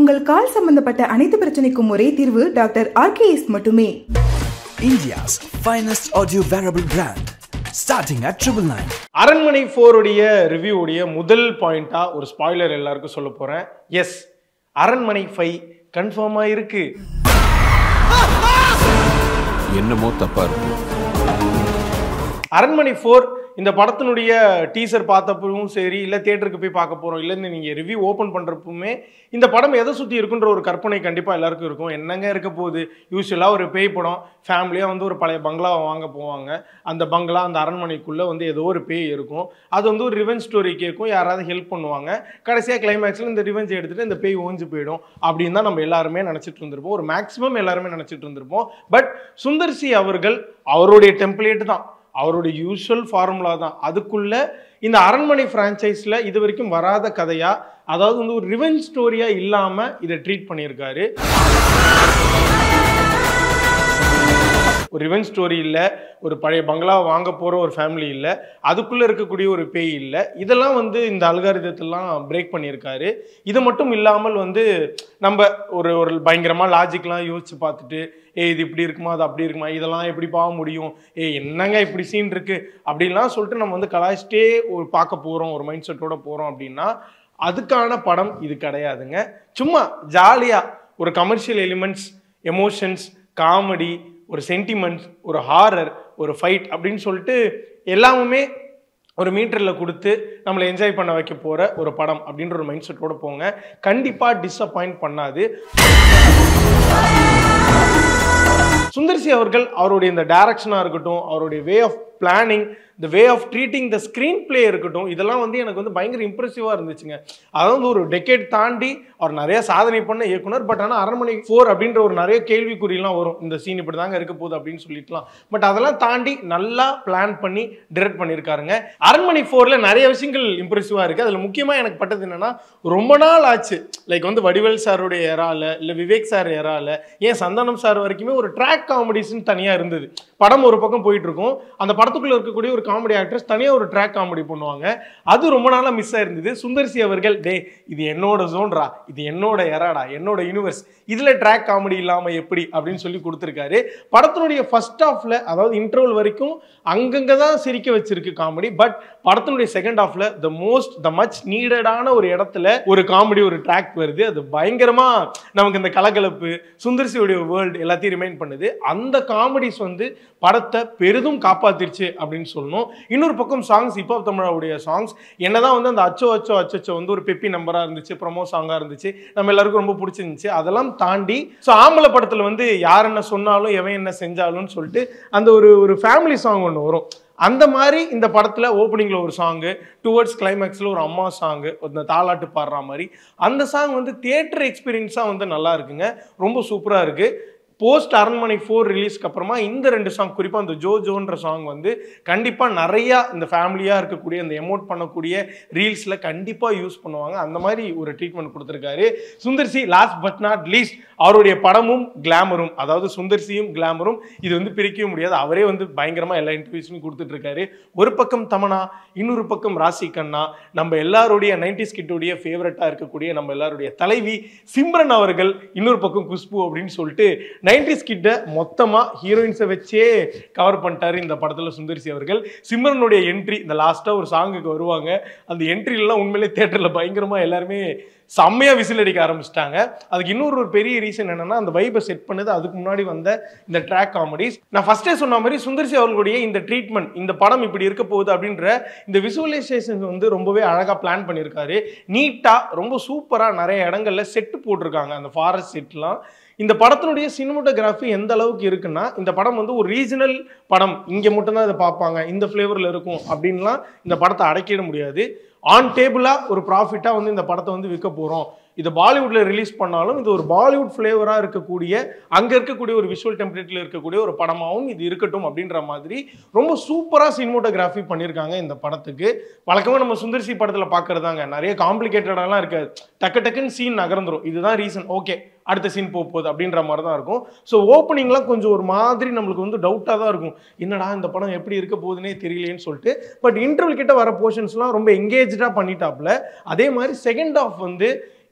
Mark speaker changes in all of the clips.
Speaker 1: உங்கள் கால் சம்பந்தப்பட்ட அனைத்து பிரச்சனைக்கும் ஒரே தீர்வு டாக்டர் ஆர்கேஎஸ் மட்டுமே
Speaker 2: India's finest audio wearable brand, starting at triple nine.
Speaker 3: அரண்மனை ஃபோருடைய ரிவ்யூடைய முதல் பாயிண்டா ஒரு ஸ்பாய்லர் எல்லாருக்கும் சொல்ல போறேன் எஸ் அரண்மனை ஃபைவ் கன்ஃபார்மாக இருக்கு
Speaker 4: என்னமோ தப்பா இருக்கு
Speaker 3: அரண்மனை ஃபோர் இந்த படத்தினுடைய டீசர் பார்த்தப்பவும் சரி இல்லை தியேட்டருக்கு போய் பார்க்க போகிறோம் இல்லைன்னு நீங்கள் ரிவ்யூ ஓப்பன் பண்ணுறப்பவுமே இந்த படம் எதை சுற்றி இருக்குன்ற ஒரு கற்பனை கண்டிப்பாக எல்லாருக்கும் இருக்கும் என்னங்க இருக்க போகுது யூஸ்வலாக ஒரு பேய் படம் ஃபேமிலியாக வந்து ஒரு பழைய பங்களாவை வாங்க போவாங்க அந்த பங்களா அந்த அரண்மனைக்குள்ளே வந்து ஏதோ ஒரு பேய் இருக்கும் அது வந்து ஒரு ரிவெஞ்ச் ஸ்டோரி கேட்கும் யாராவது ஹெல்ப் பண்ணுவாங்க கடைசியாக கிளைமேக்ஸில் இந்த ரிவெஞ்ச் எடுத்துகிட்டு இந்த பேய் ஓஞ்சு போயிடும் அப்படின்னு தான் நம்ம எல்லாருமே நினச்சிட்டு இருந்திருப்போம் ஒரு மேக்ஸிமம் எல்லாருமே நினச்சிட்டு இருந்திருப்போம் பட் சுந்தர்சி அவர்கள் அவருடைய டெம்ப்ளேட் தான் அவருடைய யூஷுவல் ஃபார்முலா தான் அதுக்குள்ள இந்த அரண்மனை ஃப்ரான்ச்சைஸில் இது வரைக்கும் வராத கதையா அதாவது வந்து ஒரு ரிவெஞ்ச் ஸ்டோரியா இல்லாம இதை ட்ரீட் பண்ணியிருக்காரு ஒரு ரிவெஞ்ச் ஸ்டோரி இல்லை ஒரு பழைய பங்களாவை வாங்க போகிற ஒரு ஃபேமிலி இல்லை அதுக்குள்ளே இருக்கக்கூடிய ஒரு பேய் இல்லை இதெல்லாம் வந்து இந்த அல்காரிதத்தெல்லாம் பிரேக் பண்ணியிருக்காரு இது மட்டும் இல்லாமல் வந்து நம்ம ஒரு ஒரு பயங்கரமாக லாஜிக்லாம் யோசிச்சு பார்த்துட்டு ஏ இது இப்படி இருக்குமா அது அப்படி இருக்குமா இதெல்லாம் எப்படி பார்க்க முடியும் ஏ என்னங்க இப்படி சீன் இருக்கு அப்படின்லாம் சொல்லிட்டு நம்ம வந்து கலாய்ச்சிட்டே ஒரு பார்க்க போகிறோம் ஒரு மைண்ட் செட்டோட போகிறோம் அப்படின்னா அதுக்கான படம் இது கிடையாதுங்க சும்மா ஜாலியாக ஒரு கமர்ஷியல் எலிமெண்ட்ஸ் எமோஷன்ஸ் காமெடி ஒரு சென்டிமெண்ட்ஸ் ஒரு ஹாரர் ஒரு ஃபைட் அப்படின்னு சொல்லிட்டு எல்லாமுமே ஒரு மீட்டரில் கொடுத்து நம்மளை என்ஜாய் பண்ண வைக்க போகிற ஒரு படம் அப்படின்ற ஒரு மைண்ட் செட்டோட போங்க கண்டிப்பாக டிஸப்பாயிண்ட் பண்ணாது சுந்தர்சி அவர்கள் அவருடைய இந்த டைரக்ஷனாக இருக்கட்டும் அவருடைய way of planning the way of treating the screenplay இருக்கட்டும் இதெல்லாம் வந்து எனக்கு வந்து பயங்கர இம்ப்ரெசிவாக இருந்துச்சுங்க அதாவது ஒரு டெக்கேட் தாண்டி அவர் நிறைய சாதனை பண்ண இயக்குனர் பட் ஆனால் அரண்மனை ஃபோர் அப்படின்ற ஒரு நிறைய கேள்விக்குறிலாம் வரும் இந்த சீன் இப்படி தாங்க இருக்க போகுது அப்படின்னு சொல்லிட்டுலாம் பட் அதெல்லாம் தாண்டி நல்லா பிளான் பண்ணி டிரெக்ட் பண்ணியிருக்காருங்க அரண்மனை ஃபோரில் நிறைய விஷயங்கள் இம்ப்ரெசிவாக இருக்குது அதில் முக்கியமாக எனக்கு பட்டது என்னன்னா ரொம்ப நாள் ஆச்சு லைக் வந்து வடிவேல் சாருடைய எறால இல்லை விவேக் சார் எறால ஏன் சந்தானம் சார் வரைக்குமே ஒரு ட்ராக் காமெடிஸ்னு தனியாக இருந்தது படம் ஒரு பக்கம் போயிட்டு இருக்கும் அந்த படத்துக்குள்ள இருக்கக்கூடிய ஒரு காமெடி ஆக்ட்ரஸ் தனியாக ஒரு ட்ராக் காமெடி பண்ணுவாங்க அது ரொம்ப நாளாக மிஸ் ஆயிருந்தது சுந்தர்சி அவர்கள் டே இது என்னோட ஜோன்ரா இது என்னோட எராடா என்னோட யூனிவர்ஸ் இதில் ட்ராக் காமெடி இல்லாமல் எப்படி அப்படின்னு சொல்லி கொடுத்துருக்காரு படத்தினுடைய ஃபர்ஸ்ட் ஹாஃப்ல அதாவது இன்டர்வல் வரைக்கும் அங்கங்கே தான் சிரிக்க வச்சிருக்கு காமெடி பட் படத்தினுடைய செகண்ட் ஹாஃப்ல த மோஸ்ட் த மச் நீடடான ஒரு இடத்துல ஒரு காமெடி ஒரு ட்ராக் வருது அது பயங்கரமா நமக்கு இந்த கலகலப்பு சுந்தர்சியோடைய வேர்ல்டு எல்லாத்தையும் ரிமைண்ட் பண்ணுது அந்த காமெடிஸ் வந்து படத்தை பெரிதும் காப்பாத்திருச்சு அப்படின்னு சொல்லணும் இன்னொரு பக்கம் சாங்ஸ் இப்போ தமிழாவுடைய சாங்ஸ் என்னதான் வந்து அந்த அச்சோ அச்சோ அச்சோ வந்து ஒரு பெப்பி நம்பரா இருந்துச்சு ப்ரொமோ சாங்கா இருந்துச்சு நம்ம எல்லாருக்கும் ரொம்ப பிடிச்சிருந்துச்சு அதெல்லாம் தாண்டி ஸோ ஆம்பளை படத்துல வந்து யார் என்ன சொன்னாலும் எவன் என்ன செஞ்சாலும்னு சொல்லிட்டு அந்த ஒரு ஒரு ஃபேமிலி சாங் ஒன்று வரும் அந்த மாதிரி இந்த படத்தில் ஓப்பனிங்கில் ஒரு சாங்கு டுவர்ட்ஸ் கிளைமேக்ஸில் ஒரு அம்மா சாங்கு இந்த தாலாட்டு பாடுற மாதிரி அந்த சாங் வந்து தியேட்டர் எக்ஸ்பீரியன்ஸாக வந்து நல்லா இருக்குங்க ரொம்ப சூப்பராக இருக்குது போஸ்ட் அரண்மனை ஃபோர் ரிலீஸ்க்கு அப்புறமா இந்த ரெண்டு சாங் குறிப்பாக அந்த ஜோ ஜோன்ற சாங் வந்து கண்டிப்பாக நிறையா இந்த ஃபேமிலியாக இருக்கக்கூடிய இந்த எமோட் பண்ணக்கூடிய ரீல்ஸில் கண்டிப்பாக யூஸ் பண்ணுவாங்க அந்த மாதிரி ஒரு ட்ரீட்மெண்ட் கொடுத்துருக்காரு Sundar C last but not least அவருடைய படமும் கிளாமரும் அதாவது சுந்தர்சியும் கிளாமரும் இது வந்து பிரிக்கவே முடியாது அவரே வந்து பயங்கரமாக எல்லா இன்டர்வியூஸும் கொடுத்துட்ருக்காரு ஒரு பக்கம் தமனா இன்னொரு பக்கம் ராசி கண்ணா நம்ம எல்லாருடைய நைன்டிஸ் கிட்டுடைய ஃபேவரட்டாக இருக்கக்கூடிய நம்ம எல்லாருடைய தலைவி சிம்ரன் அவர்கள் இன்னொரு பக்கம் குஷ்பு அப்படின்னு சொல்லிட்டு நைன்டிஸ் கிட்ட மொத்தமாக ஹீரோயின்ஸை வச்சே கவர் பண்ணிட்டாரு இந்த படத்தில் சுந்தரிசி அவர்கள் சிம்ரனுடைய என்ட்ரி இந்த லாஸ்ட்டாக ஒரு சாங்குக்கு வருவாங்க அந்த என்ட்ரிலலாம் உண்மையிலே தேட்டரில் பயங்கரமாக எல்லாருமே செம்மையா விசில் அடிக்க ஆரம்பிச்சிட்டாங்க அதுக்கு இன்னொரு ஒரு பெரிய ரீசன் என்னன்னா அந்த வைபை செட் பண்ணது அதுக்கு முன்னாடி வந்த இந்த ட்ராக் காமெடிஸ் நான் ஃபர்ஸ்டே சொன்ன மாதிரி சுந்தர்சி அவர்களுடைய இந்த ட்ரீட்மெண்ட் இந்த படம் இப்படி இருக்க போகுது அப்படின்ற இந்த விசுவலைசேஷன் வந்து ரொம்பவே அழகா பிளான் பண்ணியிருக்காரு நீட்டா ரொம்ப சூப்பரா நிறைய இடங்கள்ல செட்டு போட்டிருக்காங்க அந்த ஃபாரஸ்ட் செட்லாம் இந்த படத்தினுடைய சினிமோட்டோகிராஃபி எந்த அளவுக்கு இருக்குன்னா இந்த படம் வந்து ஒரு ரீஜனல் படம் இங்கே மட்டும்தான் இதை பார்ப்பாங்க இந்த ஃப்ளேவரில் இருக்கும் அப்படின்லாம் இந்த படத்தை அடக்கிட முடியாது ஆன் டேபிளாக ஒரு ப்ராஃபிட்டாக வந்து இந்த படத்தை வந்து விற்க போகிறோம் இது பாலிவுட்ல ரிலீஸ் பண்ணாலும் இது ஒரு பாலிவுட் ஃப்ளேவராக இருக்கக்கூடிய அங்கே இருக்கக்கூடிய ஒரு விஷுவல் டெம்ப்ளேட்டில் இருக்கக்கூடிய ஒரு படமாகவும் இது இருக்கட்டும் அப்படின்ற மாதிரி ரொம்ப சூப்பராக சினிமோட்டோகிராஃபி பண்ணியிருக்காங்க இந்த படத்துக்கு வழக்கமாக நம்ம சுந்தர்சி படத்தில் பார்க்குறதாங்க நிறைய காம்ப்ளிகேட்டடாலாம் இருக்காது டக்கு டக்குன்னு சீன் நகர்ந்துரும் இதுதான் ரீசன் ஓகே அடுத்த சீன் போக போகுது அப்படின்ற மாதிரி தான் இருக்கும் ஸோ ஓப்பனிங்லாம் கொஞ்சம் ஒரு மாதிரி நம்மளுக்கு வந்து டவுட்டாக தான் இருக்கும் என்னடா இந்த படம் எப்படி இருக்க போகுதுன்னே தெரியலேன்னு சொல்லிட்டு பட் இன்டர்வல் கிட்ட வர போர்ஷன்ஸ்லாம் ரொம்ப எங்கேஜாக பண்ணிட்டாப்ல அதே மாதிரி செகண்ட் ஆஃப் வந்து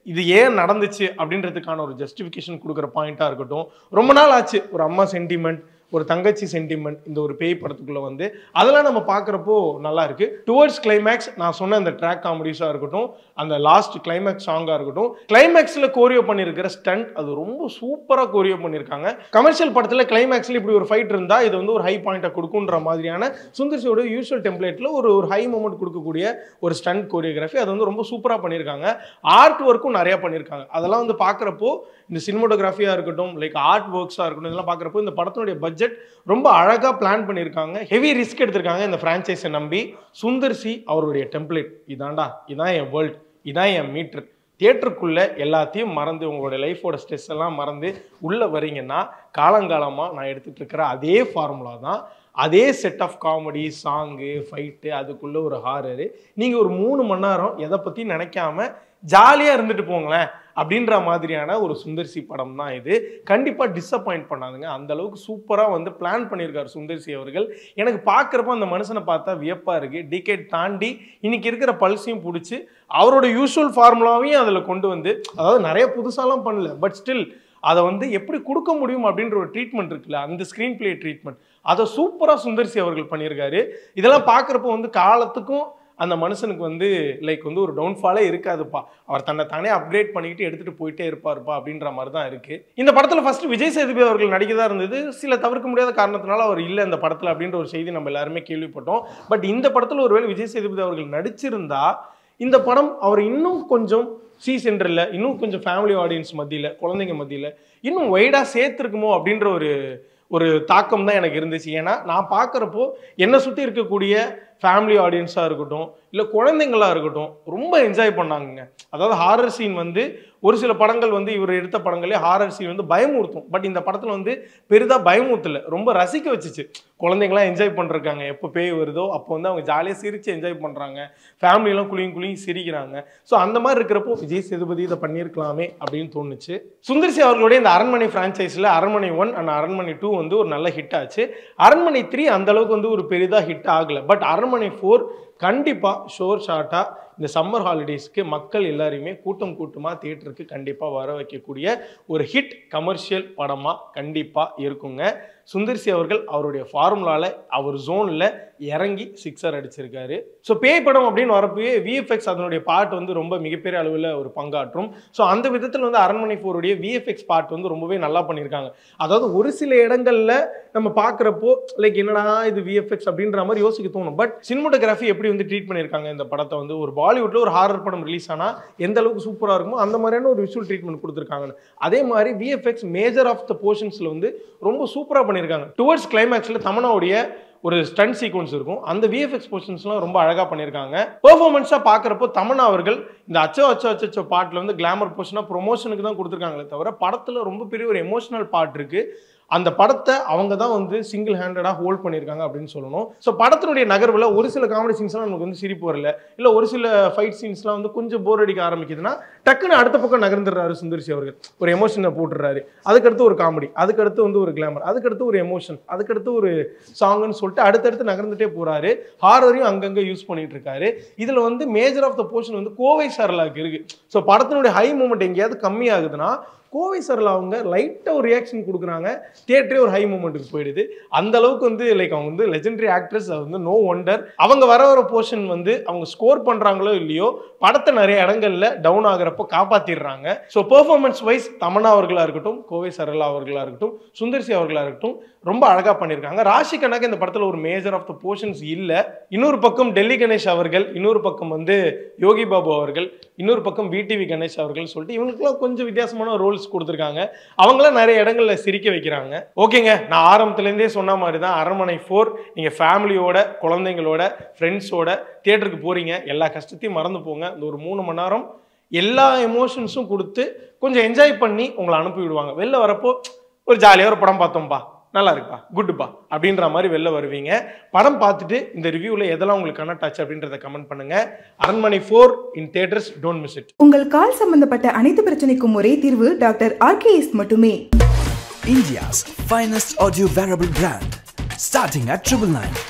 Speaker 3: இது ஏன் நடந்துச்சு அப்படின்றதுக்கான ஒரு ஜஸ்டிஃபிகேஷன் கொடுக்குற பாயிண்ட்டாக இருக்கட்டும் ரொம்ப நாள் ஆச்சு ஒரு அம்மா சென்டிமெண்ட் ஒரு தங்கச்சி சென்டிமெண்ட் இந்த ஒரு பேய் படத்துக்குள்ள வந்து அதெல்லாம் நம்ம பார்க்குறப்போ நல்லா இருக்கு டுவர்ட்ஸ் கிளைமேக்ஸ் நான் சொன்ன அந்த ட்ராக் காமெடிஸாக இருக்கட்டும் அந்த லாஸ்ட் கிளைமேக்ஸ் சாங்காக இருக்கட்டும் கிளைமேக்ஸில் கோரியோ பண்ணியிருக்கிற ஸ்டண்ட் அது ரொம்ப சூப்பராக கோரியோ பண்ணியிருக்காங்க கமர்ஷியல் படத்தில் கிளைமேக்ஸில் இப்படி ஒரு ஃபைட் இருந்தால் இது வந்து ஒரு ஹை பாயிண்ட்டை கொடுக்குன்ற மாதிரியான சுந்தர்சியோட யூஸ்வல் டெம்ப்ளேட்டில் ஒரு ஒரு ஹை மூமெண்ட் கொடுக்கக்கூடிய ஒரு ஸ்டண்ட் கோரியோகிராஃபி அது வந்து ரொம்ப சூப்பராக பண்ணியிருக்காங்க ஆர்ட் ஒர்க்கும் நிறையா பண்ணியிருக்காங்க அதெல்லாம் வந்து பார்க்குறப்போ இந்த சினிமோட்டோகிராஃபியாக இருக்கட்டும் லைக் ஆர்ட் ஒர்க்ஸாக இருக்கட்டும் இதெல்லாம் பார்க்குறப்போ இந்த படத்தினுடைய பட்ஜெட் ரொம்ப அழகாக பிளான் பண்ணியிருக்காங்க ஹெவி ரிஸ்க் எடுத்திருக்காங்க இந்த ஃப்ரான்ச்சைஸை நம்பி சுந்தர் சி அவருடைய டெம்ப்ளேட் இதாண்டா இதான் என் வேர்ல்ட் இதான் என் மீட்டர் தியேட்டருக்குள்ளே எல்லாத்தையும் மறந்து உங்களுடைய லைஃபோட ஸ்ட்ரெஸ் எல்லாம் மறந்து உள்ளே வரீங்கன்னா காலங்காலமாக நான் எடுத்துகிட்டு இருக்கிற அதே ஃபார்முலா தான் அதே set of comedy song fight அதுக்குள்ளே ஒரு ஹாரரு நீங்கள் ஒரு மூணு மணி நேரம் எதை பற்றி நினைக்காம ஜாலியாக இருந்துட்டு போங்களேன் அப்படின்ற மாதிரியான ஒரு சுந்தர்சி படம் தான் இது கண்டிப்பாக டிசப்பாயிண்ட் பண்ணாதுங்க அந்த அளவுக்கு சூப்பராக வந்து பிளான் பண்ணியிருக்காரு சுந்தர்சி அவர்கள் எனக்கு பார்க்குறப்ப அந்த மனுஷனை பார்த்தா வியப்பாக இருக்குது டிகேட் தாண்டி இன்னைக்கு இருக்கிற பல்ஸையும் பிடிச்சி அவரோட யூஸ்வல் ஃபார்முலாவையும் அதில் கொண்டு வந்து அதாவது நிறைய புதுசாலாம் பண்ணல பட் ஸ்டில் அதை வந்து எப்படி கொடுக்க முடியும் அப்படின்ற ஒரு ட்ரீட்மெண்ட் இருக்குல்ல அந்த ஸ்க்ரீன் பிளே ட்ரீட்மெண்ட் அதை சூப்பராக சுந்தர்சி அவர்கள் பண்ணியிருக்காரு இதெல்லாம் பார்க்குறப்போ வந்து காலத்துக்கும் அந்த மனுஷனுக்கு வந்து லைக் வந்து ஒரு டவுன்ஃபாலே இருக்காதுப்பா அவர் தன்னை தானே அப்கிரேட் பண்ணிக்கிட்டு எடுத்துகிட்டு போயிட்டே இருப்பாருப்பா அப்படின்ற மாதிரி தான் இருக்குது இந்த படத்தில் ஃபர்ஸ்ட் விஜய் சேதுபதி அவர்கள் நடிக்கதா இருந்தது சில தவிர்க்க முடியாத காரணத்தினால அவர் இல்லை இந்த படத்தில் அப்படின்ற ஒரு செய்தி நம்ம எல்லாருமே கேள்விப்பட்டோம் பட் இந்த படத்தில் ஒருவேளை விஜய் சேதுபதி அவர்கள் நடிச்சிருந்தா இந்த படம் அவர் இன்னும் கொஞ்சம் சி சென்டரில் இன்னும் கொஞ்சம் ஃபேமிலி ஆடியன்ஸ் மத்தியில் குழந்தைங்க மத்தியில் இன்னும் வைடாக சேர்த்துருக்குமோ அப்படின்ற ஒரு ஒரு தாக்கம் தான் எனக்கு இருந்துச்சு ஏன்னா நான் பார்க்குறப்போ என்னை சுற்றி இருக்கக்கூடிய ஃபேமிலி ஆடியன்ஸாக இருக்கட்டும் இல்லை குழந்தைங்களா இருக்கட்டும் ரொம்ப என்ஜாய் பண்ணாங்கங்க அதாவது ஹாரர் சீன் வந்து ஒரு சில படங்கள் வந்து இவர் எடுத்த படங்களே ஹாரர் சீன் வந்து பயமுறுத்தும் பட் இந்த படத்தில் வந்து பெரிதாக பயமுறுத்தல ரொம்ப ரசிக்க வச்சுச்சு குழந்தைங்களாம் என்ஜாய் பண்ணிருக்காங்க எப்போ பேய் வருதோ அப்போ வந்து அவங்க ஜாலியாக சிரித்து என்ஜாய் பண்ணுறாங்க ஃபேமிலியெல்லாம் குளியும் குளியும் சிரிக்கிறாங்க ஸோ அந்த மாதிரி இருக்கிறப்போ விஜய் சேதுபதி இதை பண்ணியிருக்கலாமே அப்படின்னு தோணுச்சு சுந்தர்சி அவர்களுடைய இந்த அரண்மனை ஃப்ரான்ச்சைஸில் அரண்மனை ஒன் அண்ட் அரண்மனை டூ வந்து ஒரு நல்ல ஹிட் ஆச்சு அரண்மனை த்ரீ அந்த அளவுக்கு வந்து ஒரு பெரிதாக ஹிட் ஆகலை பட் அரண்மனை ஃபோர் கண்டிப்பாக ஷோர் ஷார்ட்டாக இந்த சம்மர் ஹாலிடேஸ்க்கு மக்கள் எல்லாரையுமே கூட்டம் கூட்டமாக தியேட்டருக்கு கண்டிப்பாக வர வைக்கக்கூடிய ஒரு ஹிட் கமர்ஷியல் படமாக கண்டிப்பாக இருக்குங்க சுந்தர்சி அவர்கள் அவருடைய ஃபார்முலாவில் அவர் ஜோனில் இறங்கி சிக்ஸர் அடிச்சிருக்காரு ஸோ பேய் படம் அப்படின்னு வரப்போயே விஎஃப்எக்ஸ் அதனுடைய பார்ட் வந்து ரொம்ப மிகப்பெரிய அளவில் ஒரு பங்காற்றும் ஸோ அந்த விதத்தில் வந்து அரண்மனை ஃபோருடைய விஎஃப்எக்ஸ் பார்ட் வந்து ரொம்பவே நல்லா பண்ணியிருக்காங்க அதாவது ஒரு சில இடங்களில் நம்ம பார்க்குறப்போ லைக் என்னடா இது விஎஃப்எக்ஸ் அப்படின்ற மாதிரி யோசிக்க தோணும் பட் சினிமோட்டோகிராஃபி எப்படி வந்து ட்ரீட் பண்ணியிருக்காங்க இந்த படத்தை வந்து ஒரு பாலிவுட்டில் ஒரு ஹாரர் படம் ரிலீஸ் ஆனால் எந்த அளவுக்கு சூப்பராக இருக்குமோ அந்த மாதிரியான ஒரு விஷுவல் ட்ரீட்மெண்ட் கொடுத்துருக்காங்கன்னு அதே மாதிரி விஎஃப்எக்ஸ் மேஜர் ஆஃப் த போர்ஷன்ஸில் வந்து ரொம்ப சூப்பராக பண்ணியிருக்காங்க டுவர்ட்ஸ் கிளைமேக்ஸில் தமனாவுடைய ஒரு ஸ்டண்ட் சீக்வன்ஸ் இருக்கும் அந்த விஎஃப்எக்ஸ் போர்ஷன்ஸ்லாம் ரொம்ப அழகாக பண்ணியிருக்காங்க பெர்ஃபார்மன்ஸாக பார்க்குறப்போ தமன்னா அவர்கள் இந்த அச்சோ அச்சோ அச்சோ பாட்டில் வந்து கிளாமர் போர்ஷனாக ப்ரொமோஷனுக்கு தான் கொடுத்துருக்காங்களே தவிர படத்தில் ரொம்ப பெரிய ஒரு எமோஷனல் பார்ட் இருக்குது அந்த படத்தை அவங்க தான் வந்து சிங்கிள் ஹேண்டடாக ஹோல்ட் பண்ணியிருக்காங்க அப்படின்னு சொல்லணும் ஸோ படத்தினுடைய நகர்வில் ஒரு சில காமெடி சீன்ஸ்லாம் நமக்கு வந்து சிரிப்பு வரல இல்லை ஒரு சில ஃபைட் சீன்ஸ்லாம் வந்து கொஞ்சம் போர் அடிக்க ஆரம்பிக்குதுன்னா டக்குன்னு அடுத்த பக்கம் நகர்ந்துடுறாரு சுந்தர்சி அவர்கள் ஒரு எமோஷனை போட்டுடுறாரு அதுக்கடுத்து ஒரு காமெடி அதுக்கடுத்து வந்து ஒரு கிளாமர் அதுக்கடுத்து ஒரு எமோஷன் அதுக்கடுத்து ஒரு சாங்குன்னு சொல்லிட்டு அடுத்தடுத்து நகர்ந்துட்டே போறாரு ஹாரரையும் அங்கங்கே யூஸ் பண்ணிட்டு இருக்காரு இதில் வந்து மேஜர் ஆஃப் த போர்ஷன் வந்து கோவை சரலாக்கு இருக்கு ஸோ படத்தினுடைய ஹை மூமெண்ட் எங்கேயாவது கம்மியாகுதுன்னா கோவை சரலா அவங்க லைட்டாக ஒரு ரியாக்ஷன் கொடுக்குறாங்க தியேட்டரே ஒரு ஹை மூமெண்ட்டுக்கு போயிடுது அந்த அளவுக்கு வந்து லைக் அவங்க வந்து லெஜெண்டரி ஆக்ட்ரஸ் அது வந்து நோ ஒண்டர் அவங்க வர வர போர்ஷன் வந்து அவங்க ஸ்கோர் பண்ணுறாங்களோ இல்லையோ படத்தை நிறைய இடங்கள்ல டவுன் ஆகுறப்போ காப்பாற்றிடுறாங்க ஸோ பெர்ஃபார்மன்ஸ் வைஸ் தமன்னா அவர்களாக இருக்கட்டும் கோவை சரலா அவர்களாக இருக்கட்டும் சுந்தர்சி அவர்களாக இருக்கட்டும் ரொம்ப அழகாக பண்ணியிருக்காங்க ராஷி கணக்கு இந்த படத்தில் ஒரு மேஜர் ஆஃப் த போர்ஷன்ஸ் இல்லை இன்னொரு பக்கம் டெல்லி கணேஷ் அவர்கள் இன்னொரு பக்கம் வந்து யோகி பாபு அவர்கள் இன்னொரு பக்கம் விடிவி கணேஷ் அவர்கள் சொல்லிட்டு இவங்களுக்குலாம் கொஞ்சம் வித்தியாசமான ரோல்ஸ் கொடுத்துருக்காங்க அவங்களாம் நிறைய இடங்கள்ல சிரிக்க வைக்கிறாங்க ஓகேங்க நான் ஆரம்பத்துலேருந்தே சொன்ன மாதிரி தான் அரண்மனை ஃபோர் நீங்கள் ஃபேமிலியோட குழந்தைங்களோட ஃப்ரெண்ட்ஸோட தியேட்டருக்கு போகிறீங்க எல்லா கஷ்டத்தையும் மறந்து போங்க இந்த ஒரு மூணு மணி நேரம் எல்லா எமோஷன்ஸும் கொடுத்து கொஞ்சம் என்ஜாய் பண்ணி உங்களை அனுப்பி விடுவாங்க வெளில வரப்போ ஒரு ஜாலியாக ஒரு படம் பார்த்தோம்ப்பா நல்லா இருக்குப்பா குட்டுப்பா அப்படின்ற மாதிரி வெளில வருவீங்க படம் பார்த்துட்டு இந்த ரிவ்யூவில் எதெல்லாம் உங்களுக்கு கனெக்ட் ஆச்சு அப்படின்றத கமெண்ட் பண்ணுங்க Aranmanai four in theatres don't miss it
Speaker 1: உங்கள் கால் சம்பந்தப்பட்ட அனைத்து பிரச்சனைக்கும் ஒரே தீர்வு டாக்டர் ஆர்கேஎஸ் மட்டுமே
Speaker 2: India's finest audio wearable brand. Starting at triple nine.